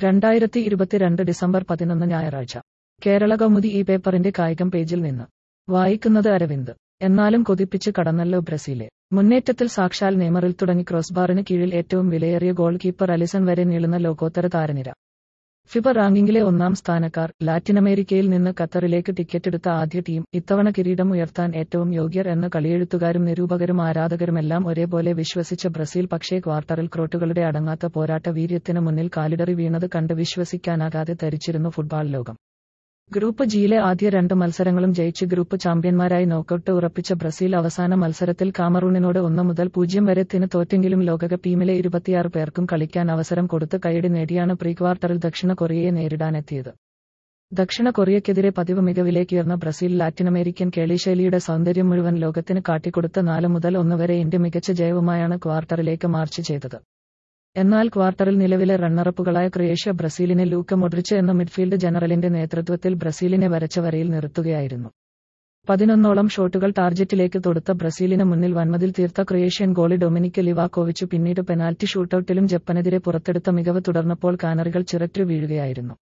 രണ്ടായിരത്തി ഇരുപത്തിരണ്ട് ഡിസംബർ പതിനൊന്ന് ഞായറാഴ്ച കേരള കൗമുദി ഈ പേപ്പറിന്റെ കായികം പേജിൽ നിന്ന് വായിക്കുന്നത് അരവിന്ദ് എന്നാലും കൊതിപ്പിച്ച് കടന്നല്ലോ ബ്രസീലെ മുന്നേറ്റത്തിൽ സാക്ഷാൽ നെയ്മറിൽ തുടങ്ങി ക്രോസ്ബാറിന് കീഴിൽ ഏറ്റവും വിലയേറിയ ഗോൾ കീപ്പർ അലിസൺ വരെ നീളുന്ന ലോകോത്തര താരനിര ഫിഫ റാങ്കിങ്ങിലെ ഒന്നാം സ്ഥാനക്കാർ ലാറ്റിനമേരിക്കയിൽ നിന്ന് ഖത്തറിലേക്ക് ടിക്കറ്റെടുത്ത ആദ്യ ടീം ഇത്തവണ കിരീടം ഉയർത്താൻ ഏറ്റവും യോഗ്യർ എന്ന് കളിയെഴുത്തുകാരും നിരൂപകരും ആരാധകരുമെല്ലാം ഒരേപോലെ വിശ്വസിച്ച ബ്രസീൽ പക്ഷേ ക്വാർട്ടറിൽ ക്രോട്ടുകളുടെ അടങ്ങാത്ത പോരാട്ട വീര്യത്തിന് മുന്നിൽ കാലിടറി വീണത് കണ്ട് വിശ്വസിക്കാനാകാതെ ധരിച്ചിരുന്നു ഫുട്ബോൾ ലോകം ഗ്രൂപ്പ് ജിയിലെ ആദ്യ രണ്ട് മത്സരങ്ങളും ജയിച്ച് ഗ്രൂപ്പ് ചാമ്പ്യന്മാരായി നോക്കൌട്ട് ഉറപ്പിച്ച ബ്രസീൽ അവസാന മത്സരത്തിൽ കാമറൂണിനോട് ഒന്ന് മുതൽ പൂജ്യം വരെ ത്തിന് തോറ്റെങ്കിലും ലോകകപ്പ് ടീമിലെ ഇരുപത്തിയാറ് പേർക്കും കളിക്കാൻ അവസരം കൊടുത്ത് കൈയടി നേടിയാണ് പ്രീ ക്വാർട്ടറിൽ ദക്ഷിണ കൊറിയയെ നേരിടാനെത്തിയത് ദക്ഷിണ കൊറിയയ്ക്കെതിരെ പതിവ് മികവിലേക്കുയർന്ന ബ്രസീൽ ലാറ്റിനമേരിക്കൻ കേളിശൈലിയുടെ സൗന്ദര്യം മുഴുവൻ ലോകത്തിന് കാട്ടിക്കൊടുത്ത നാല് മുതൽ ഒന്ന് വരെ ഇന്ത്യ മികച്ച ജയവുമായാണ് ക്വാർട്ടറിലേക്ക് മാർച്ച് ചെയ്തത് എന്നാൽ ക്വാർട്ടറിൽ നിലവിലെ റണ്ണറപ്പുകളായ ക്രൊയേഷ്യ ബ്രസീലിനെ ലൂക്ക മൊഡ്രിച്ച് എന്ന മിഡ്ഫീൽഡ് ജനറലിന്റെ നേതൃത്വത്തിൽ ബ്രസീലിനെ വരച്ച വരയിൽ നിർത്തുകയായിരുന്നു പതിനൊന്നോളം ഷോട്ടുകൾ ടാർജറ്റിലേക്ക് തൊടുത്ത ബ്രസീലിന് മുന്നിൽ വൻമതിൽ തീർത്ത ക്രൊയേഷ്യൻ ഗോളി ഡൊമിനിക് ലിവാക്കോവിച്ചു പിന്നീട് പെനാൽറ്റി ഷൂട്ടൌട്ടിലും ജപ്പനെതിരെ പുറത്തെടുത്ത മികവ് തുടർന്നപ്പോൾ കാനറികൾ ചിററ്റു വീഴുകയായിരുന്നു